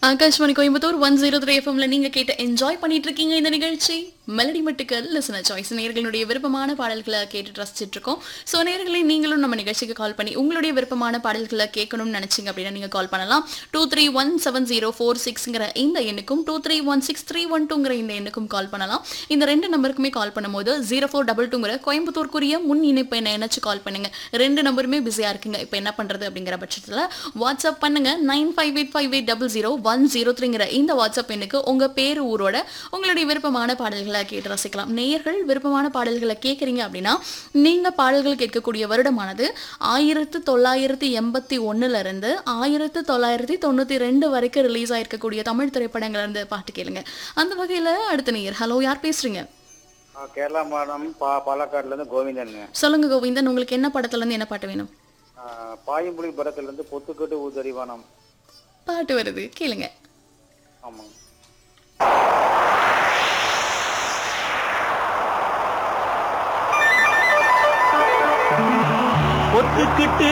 Akashvani Coimbatore one zero three எஃப்எம்ல நீங்க கேட்டு என்ஜாய் பண்ணிட்டு இருக்கீங்க இந்த நிகழ்ச்சி மெலடி மட்டுக்கள் லிசனர் சாய்ஸ் நேர்களுடைய விருப்பமான பாடல்களை கேட்டு ரசிச்சிட்டு இருக்கோம் ஸோ நேர்களை நீங்களும் நம்ம நிகழ்ச்சிக்கு கால் பண்ணி உங்களுடைய விருப்பமான பாடல்களை கேட்கணும்னு நினைச்சீங்க அப்படின்னா நீங்க கால் பண்ணலாம் two three one seven zero four சிக்ஸ்ங்கிற இந்த எண்ணுக்கும் two three one six three one டூங்கிற இந்த எண்ணுக்கும் கால் பண்ணலாம் இந்த ரெண்டு நம்பருக்குமே கால் பண்ணும்போது ஜீரோ ஃபோர் டபுள் டூங்கிற கோயம்புத்தூருக்குரிய முன் இணைப்பு என்ன இணைச்சு கால் பண்ணுங்க ரெண்டு நம்பருமே பிஸியா இருக்குங்க இப்போ என்ன பண்றது அப்படிங்கிற பட்சத்தில் வாட்ஸ்அப் பண்ணுங்க nine five eight five eight double zero one zero த்ரீங்கிற இந்த வாட்ஸ்அப் எண்ணுக்கு உங்க பேர் ஊரோட உங்களுடைய விருப்பமான பாடல்களை கேட்டு ரசிக்கலாம் நேயர்கள் விருப்பமான பாடல்களை கேட்குறீங்க அப்படின்னா நீங்க பாடல்கள் கேட்கக்கூடிய வருடமானது ஆயிரத்து தொள்ளாயிரத்தி எண்பத்தி ஒண்ணுல இருந்து ஆயிரத்து தொள்ளாயிரத்தி தொண்ணூத்தி ரெண்டு வரைக்கும் ரிலீஸ் ஆயிருக்கக்கூடிய தமிழ் திரைப்படங்கள்ல இருந்து பாட்டு கேளுங்க அந்த வகையில அடுத்த நேயர் ஹலோ யார் பேசுறீங்க ஆ, கேரளா மாநிலம் பா பாலக்காடுலேருந்து கோவிந்தனுங்க சொல்லுங்க கோவிந்தன் உங்களுக்கு என்ன படத்துல இருந்து என்ன பாட்டு வேணும் ஆ, பாயும்புலி படத்துலேருந்து பொத்துக்கட்டு ஊதறிவானம் பாட்டு வருது கேளுங்க ஆமாங்க ஒத்துக்கிட்டு